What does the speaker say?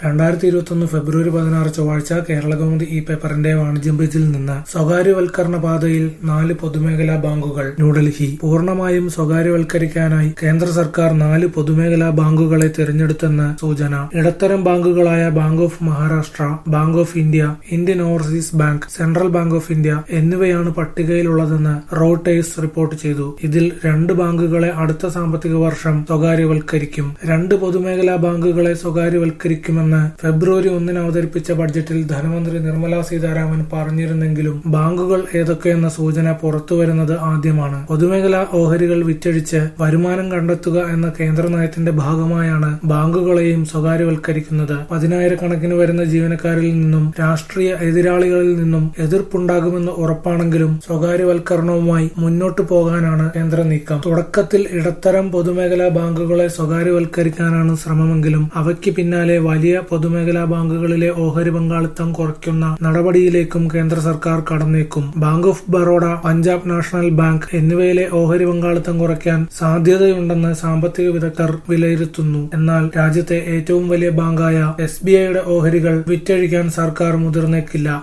രണ്ടായിരത്തി ഇരുപത്തൊന്ന് ഫെബ്രുവരി പതിനാറ് ചൊവ്വാഴ്ച കേരളകൗമുദി ഈ പേപ്പറിന്റെ വാണിജ്യം പേജിൽ നിന്ന് സ്വകാര്യവൽക്കരണ പാതയിൽ നാല് പൊതുമേഖലാ ബാങ്കുകൾ ന്യൂഡൽഹി പൂർണ്ണമായും സ്വകാര്യവൽക്കരിക്കാനായി കേന്ദ്ര സർക്കാർ നാല് പൊതുമേഖലാ ബാങ്കുകളെ തിരഞ്ഞെടുത്തെന്ന് സൂചന ഇടത്തരം ബാങ്കുകളായ bank of Maharashtra bank of India Indian overseas bank central bank of India എന്നിവയാണ് പട്ടികയിലുള്ളതെന്ന് റോട്ടേഴ്സ് റിപ്പോർട്ട് ചെയ്തു ഇതിൽ രണ്ട് ബാങ്കുകളെ അടുത്ത സാമ്പത്തിക വർഷം സ്വകാര്യവൽക്കരിക്കും രണ്ട് പൊതുമേഖലാ ബാങ്കുകളെ സ്വകാര്യവൽക്കരിക്കുമെന്ന് ഫെബ്രുവരി ഒന്നിന് അവതരിപ്പിച്ച ബഡ്ജറ്റിൽ ധനമന്ത്രി നിർമ്മല സീതാരാമൻ പറഞ്ഞിരുന്നെങ്കിലും ബാങ്കുകൾ ഏതൊക്കെയെന്ന സൂചന പുറത്തുവരുന്നത് ആദ്യമാണ് പൊതുമേഖലാ ഓഹരികൾ വിറ്റഴിച്ച് വരുമാനം കണ്ടെത്തുക എന്ന കേന്ദ്ര നയത്തിന്റെ ഭാഗമായാണ് ബാങ്കുകളെയും സ്വകാര്യവൽക്കരിക്കുന്നത് പതിനായിരക്കണക്കിന് വരുന്ന ജീവനക്കാരിൽ നിന്നും രാഷ്ട്രീയ എതിരാളികളിൽ നിന്നും എതിർപ്പുണ്ടാകുമെന്ന് ഉറപ്പാണെങ്കിലും സ്വകാര്യവൽക്കരണവുമായി മുന്നോട്ടു പോകാനാണ് കേന്ദ്ര നീക്കം തുടക്കത്തിൽ ഇടത്തരം പൊതുമേഖലാ ബാങ്കുകളെ സ്വകാര്യവൽക്കരിക്കാനാണ് ശ്രമമെങ്കിലും അവയ്ക്ക് പിന്നാലെ വലിയ പൊതുമേഖലാ ബാങ്കുകളിലെ ഓഹരി പങ്കാളിത്തം കുറയ്ക്കുന്ന നടപടിയിലേക്കും കേന്ദ്ര സർക്കാർ കടന്നേക്കും bank of Baroda Punjab national bank എന്നിവയിലെ ഓഹരി പങ്കാളിത്തം കുറയ്ക്കാൻ സാധ്യതയുണ്ടെന്ന് സാമ്പത്തിക വിദഗ്ധർ വിലയിരുത്തുന്നു എന്നാൽ രാജ്യത്തെ ഏറ്റവും വലിയ ബാങ്കായ എസ് ബി ഐയുടെ ഓഹരികൾ വിറ്റഴിക്കാൻ സർക്കാർ മുതിർന്നേക്കില്ല